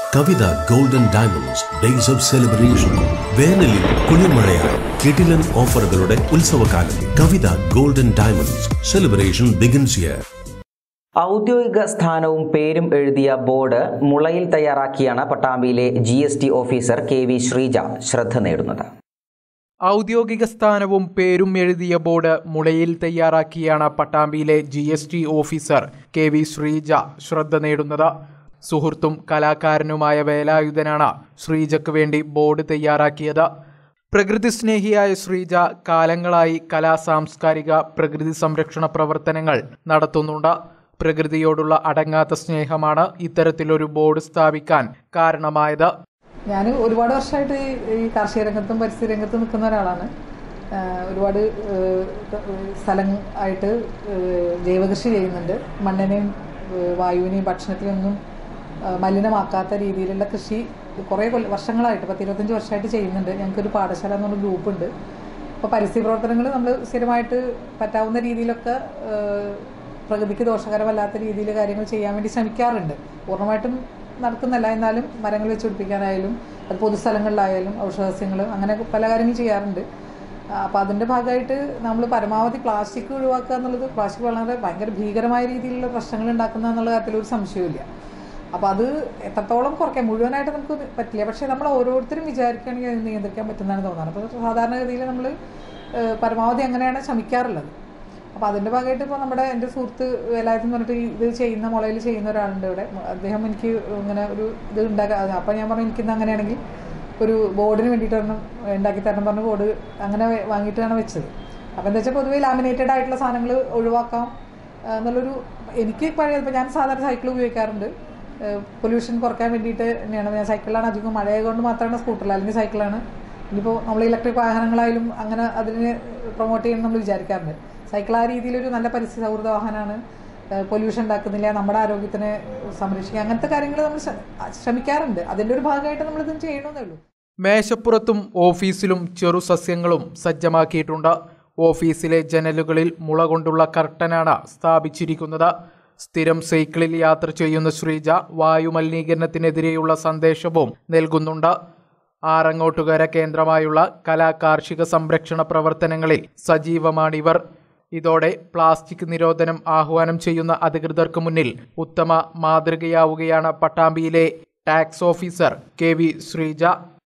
Kavitha golden diamonds days of celebration വേനലിൽ കുളിർമഴയായി കിടിലൻ ഓഫറുകളുടെ ഉത്സവകാലം Kavitha golden diamonds celebration begins here ഔദ്യോഗിക സ്ഥാനവും പേരും എഴുതിയ ബോർഡ് മുളയിൽ തയ്യാറാക്കിയാണ് പട്ടാമ്പിയിലെ G S T officer K V Sreeja ശ്രദ്ധ നേടുന്നത് ഔദ്യോഗിക സ്ഥാനവും പേരും എഴുതിയ ബോർഡ് മുളയിൽ തയ്യാറാക്കിയാണ് പട്ടാമ്പിയിലെ G S T officer K V Sreeja ശ്രദ്ധ നേടുന്നത് സുഹൃത്തും കലാകാരനുമായ വേലായുധനാണ് ശ്രീജയ്ക്ക് വേണ്ടി ബോർഡ് തയ്യാറാക്കിയത് പ്രകൃതി സ്നേഹിയായ ശ്രീജ കാലങ്ങളായി കലാ സാംസ്കാരിക പ്രകൃതി സംരക്ഷണ പ്രവർത്തനങ്ങൾ നടത്തുന്നുണ്ട് പ്രകൃതിയോടുള്ള അടങ്ങാത്ത സ്നേഹമാണ് ഇത്തരത്തിലൊരു ബോർഡ് സ്ഥാപിക്കാൻ കാരണമായത് ഞാൻ ഒരുപാട് വർഷമായിട്ട് ഈ- ഈ കാർഷിക രംഗത്തും പരിസ്ഥിതി രംഗത്തും നിൽക്കുന്ന ഒരാളാണ് ആഹ് ഒരുപാട് ആഹ് സ്ഥലം ആയിട്ട് ആഹ് ജൈവകൃഷി ചെയ്യുന്നുണ്ട് മണ്ണിനെയും ആഹ് വായുവിനെയും ഭക്ഷണത്തിനൊന്നും ആഹ് മലിനമാക്കാത്ത രീതിയിലുള്ള കൃഷി കുറേ കൊല്ല വർഷങ്ങളായിട്ട് പത്ത് ഇരുപത്തഞ്ച് വർഷമായിട്ട് ചെയ്യുന്നുണ്ട് ഞങ്ങൾക്കൊരു പാഠശാല എന്ന് പറഞ്ഞ ഗ്രൂപ്പുണ്ട് അപ്പോൾ പരിസ്ഥിതി പ്രവർത്തനങ്ങൾ നമ്മൾ സ്ഥിരമായിട്ട് പറ്റാവുന്ന രീതിയിലൊക്കെ ആഹ് പ്രകൃതിക്ക് ദോഷകരമല്ലാത്ത രീതിയിൽ കാര്യങ്ങൾ ചെയ്യാൻ വേണ്ടി ശ്രമിക്കാറുണ്ട് പൂർണ്ണമായിട്ടും നടക്കുന്നില്ല എന്നാലും മരങ്ങൾ വെച്ച് പിടിപ്പിക്കാനായാലും അത് പൊതുസ്ഥലങ്ങളിലായാലും ഔഷധസ്യങ്ങൾ അങ്ങനെ പല കാര്യങ്ങളും ചെയ്യാറുണ്ട് അപ്പോൾ അതിൻ്റെ ഭാഗമായിട്ട് നമ്മൾ പരമാവധി പ്ലാസ്റ്റിക് ഒഴിവാക്കുക എന്നുള്ളത് പ്ലാസ്റ്റിക് വളരെ ഭയങ്കര ഭീകരമായ രീതിയിലുള്ള പ്രശ്നങ്ങൾ ഉണ്ടാക്കുന്ന എന്നുള്ള കാര്യത്തിൽ ഒരു സംശയമില്ല അപ്പോൾ അത് എത്രത്തോളം കുറയ്ക്കാം മുഴുവനായിട്ട് നമുക്ക് പറ്റില്ല പക്ഷേ നമ്മൾ ഓരോരുത്തരും വിചാരിക്കുകയാണെങ്കിൽ അത് നിയന്ത്രിക്കാൻ പറ്റുന്നതാണ് തോന്നുന്നത് അപ്പോൾ സാധാരണഗതിയിൽ നമ്മൾ പരമാവധി അങ്ങനെയാണ് ശ്രമിക്കാറുള്ളത് അപ്പോൾ അതിൻ്റെ ഭാഗമായിട്ട് ഇപ്പോൾ നമ്മുടെ എൻ്റെ സുഹൃത്ത് വേലായുധം എന്ന് പറഞ്ഞിട്ട് ഇത് ചെയ്യുന്ന മുളയിൽ ചെയ്യുന്ന ഒരാളുണ്ട് ഇവിടെ അദ്ദേഹം എനിക്ക് ഇങ്ങനെ ഒരു ഇത് ഉണ്ടാക്കാൻ അപ്പോൾ ഞാൻ പറഞ്ഞു എനിക്കിന്ന് അങ്ങനെയാണെങ്കിൽ ഒരു ബോർഡിന് വേണ്ടിയിട്ട് ഒരെണ്ണം ഉണ്ടാക്കി തരണം പറഞ്ഞ ബോർഡ് അങ്ങനെ വാങ്ങിയിട്ടാണ് വെച്ചത് അപ്പോൾ എന്താ വെച്ചാൽ പൊതുവേ ലാമിനേറ്റഡ് ആയിട്ടുള്ള സാധനങ്ങൾ ഒഴിവാക്കാം ആ, എന്നുള്ളൊരു എനിക്ക് പഴയ ഇപ്പോൾ ഞാൻ സാധാരണ സൈക്കിൾ ഉപയോഗിക്കാറുണ്ട് പൊല്യൂഷൻ കുറയ്ക്കാൻ വേണ്ടിയിട്ട് തന്നെയാണ് ഞാൻ സൈക്കിളിലാണ് അധികം മഴയെ കൊണ്ട് മാത്രമാണ് സ്കൂട്ടറിൽ അല്ലെങ്കിൽ സൈക്കിളാണ് ഇനിയിപ്പോൾ നമ്മൾ ഇലക്ട്രിക് വാഹനങ്ങളായാലും അങ്ങനെ അതിനെ പ്രൊമോട്ട് ചെയ്യണം നമ്മൾ വിചാരിക്കാറുണ്ട് സൈക്കിൾ ആ രീതിയിലൊരു നല്ല പരിസ്ഥിതി സൗഹൃദ വാഹനമാണ് പൊല്യൂഷൻ ഉണ്ടാക്കുന്നില്ല നമ്മുടെ ആരോഗ്യത്തിനെ സംരക്ഷിക്കുക അങ്ങനത്തെ കാര്യങ്ങൾ നമ്മൾ ശ്ര- ശ്രമിക്കാറുണ്ട് അതിൻ്റെ ഒരു ഭാഗമായിട്ട് നമ്മളിത് ചെയ്യണമെന്നേ ഉള്ളൂ മേശപ്പുറത്തും ഓഫീസിലും ചെറു സസ്യങ്ങളും സജ്ജമാക്കിയിട്ടുണ്ട് ഓഫീസിലെ ജനലുകളിൽ മുള കൊണ്ടുള്ള കർട്ടനാണ് സ്ഥാപിച്ചിരിക്കുന്നത് സ്ഥിരം സൈക്കിളിൽ യാത്ര ചെയ്യുന്ന ശ്രീജ വായു മലിനീകരണത്തിനെതിരെയുള്ള സന്ദേശവും നൽകുന്നുണ്ട് ആറങ്ങോട്ടുകര കേന്ദ്രമായുള്ള കലാ കാർഷിക സംരക്ഷണ പ്രവർത്തനങ്ങളിൽ സജീവമാണിവർ ഇതോടെ പ്ലാസ്റ്റിക് നിരോധനം ആഹ്വാനം ചെയ്യുന്ന അധികൃതർക്ക് മുന്നിൽ ഉത്തമ മാതൃകയാവുകയാണ് പട്ടാമ്പിയിലെ tax officer K V Sreeja